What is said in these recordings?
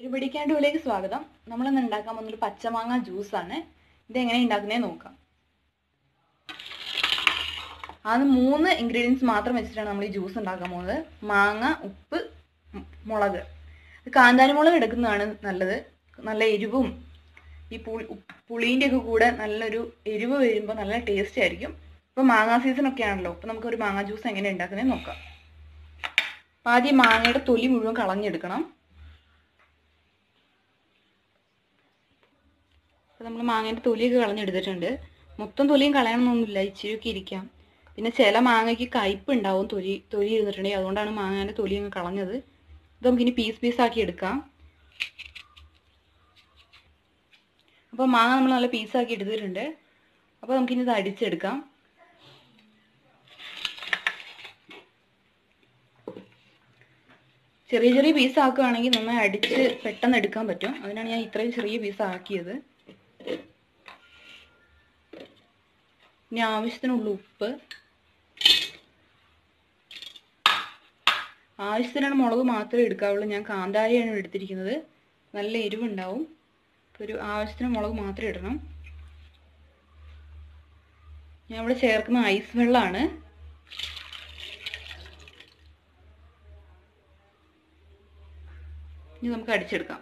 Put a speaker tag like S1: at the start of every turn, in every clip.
S1: പിടിക്കാണ്ടുള്ളിലേക്ക് സ്വാഗതം നമ്മളിന്ന് ഉണ്ടാക്കാൻ പോകുന്നൊരു പച്ചമാങ്ങ ജ്യൂസാണ് ഇത് എങ്ങനെ ഉണ്ടാക്കുന്നേ നോക്കാം ആദ്യം മൂന്ന് ഇൻഗ്രീഡിയൻസ് മാത്രം വെച്ചിട്ടാണ് നമ്മൾ ഈ ജ്യൂസ് ഉണ്ടാക്കാൻ പോകുന്നത് മാങ്ങ ഉപ്പ് ഉം, മുളക് കാന്താരി മുളക് എടുക്കുന്നതാണ് നല്ലത് നല്ല എരിവും ഈ പുളി പുളീൻ്റെ ഒക്കെ കൂടെ നല്ലൊരു എരിവ് വരുമ്പോൾ നല്ല ടേസ്റ്റ് ആയിരിക്കും ഇപ്പോൾ മാങ്ങാ സീസൺ ഒക്കെ ആണല്ലോ അപ്പോൾ നമുക്കൊരു മാങ്ങാ ജ്യൂസ് എങ്ങനെ ഉണ്ടാക്കുന്നത് നോക്കാം അപ്പോൾ ആദ്യം മാങ്ങയുടെ തൊലി മുഴുവൻ കളഞ്ഞെടുക്കണം അപ്പോൾ നമ്മൾ മാങ്ങേൻ്റെ തൊലിയൊക്കെ കളഞ്ഞെടുത്തിട്ടുണ്ട് മൊത്തം തൊലിയും കളയണമെന്നൊന്നുമില്ല ഇച്ചിരിയൊക്കെ ഇരിക്കാം പിന്നെ ചില മാങ്ങയ്ക്ക് കയ്പ്പ് ഉണ്ടാവും തൊലി തൊലി ഇരുന്നിട്ടുണ്ടെങ്കിൽ അതുകൊണ്ടാണ് മാങ്ങേൻ്റെ തൊലി അങ്ങ് കളഞ്ഞത് ഇത് നമുക്കിനി പീസ് പീസാക്കി എടുക്കാം അപ്പോൾ മാങ്ങ നമ്മൾ നല്ല പീസാക്കി എടുത്തിട്ടുണ്ട് അപ്പോൾ നമുക്കിനി ഇത് അടിച്ചെടുക്കാം ചെറിയ ചെറിയ പീസ് ആക്കുകയാണെങ്കിൽ നന്നായി അടിച്ച് പെട്ടെന്ന് എടുക്കാൻ പറ്റും അതിനാണ് ഞാൻ ഇത്രയും ചെറിയ പീസ് ആക്കിയത് ഇനി ആവശ്യത്തിനുള്ള ഉപ്പ് ആവശ്യത്തിനുള്ള മുളക് മാത്രമേ എടുക്കാവുള്ളൂ ഞാൻ കാന്താരിയാണ് എടുത്തിരിക്കുന്നത് നല്ല എരിവുണ്ടാവും അപ്പോൾ ഒരു ആവശ്യത്തിന് മുളക് മാത്രം ഇടണം ഞാൻ ഇവിടെ ചേർക്കുന്ന ഐസ് വെള്ളമാണ് ഇനി നമുക്ക് അടിച്ചെടുക്കാം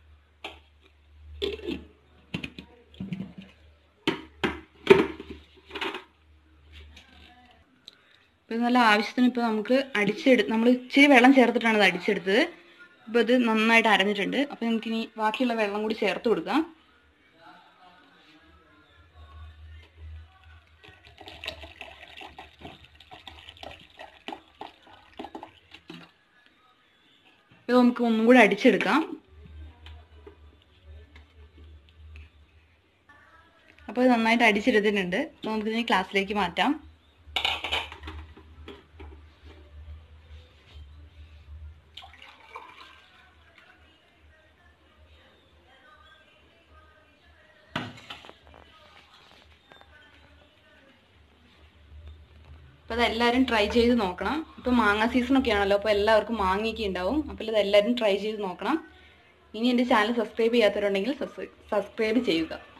S1: ഇപ്പം നല്ല ആവശ്യത്തിന് ഇപ്പോൾ നമുക്ക് അടിച്ചെടു നമ്മൾ ഇച്ചിരി വെള്ളം ചേർത്തിട്ടാണ് ഇത് അടിച്ചെടുത്തത് ഇപ്പോൾ ഇത് നന്നായിട്ട് അരഞ്ഞിട്ടുണ്ട് അപ്പോൾ നമുക്കിനി ബാക്കിയുള്ള വെള്ളം കൂടി ചേർത്ത് കൊടുക്കാം ഇത് നമുക്ക് ഒന്നും കൂടി അടിച്ചെടുക്കാം അപ്പോൾ ഇത് നന്നായിട്ട് അടിച്ചെടുത്തിട്ടുണ്ട് അപ്പോൾ നമുക്കിതിനെ ക്ലാസ്സിലേക്ക് മാറ്റാം അപ്പോൾ അതെല്ലാവരും ട്രൈ ചെയ്ത് നോക്കണം ഇപ്പോൾ മാങ്ങ സീസൺ ഒക്കെ ആണല്ലോ അപ്പോൾ എല്ലാവർക്കും മാങ്ങയൊക്കെ ഉണ്ടാവും അപ്പോൾ ഇത് എല്ലാവരും ട്രൈ ചെയ്ത് നോക്കണം ഇനി എൻ്റെ ചാനൽ സബ്സ്ക്രൈബ് ചെയ്യാത്തവരുണ്ടെങ്കിൽ സബ്സ്ക്രൈബ് ചെയ്യുക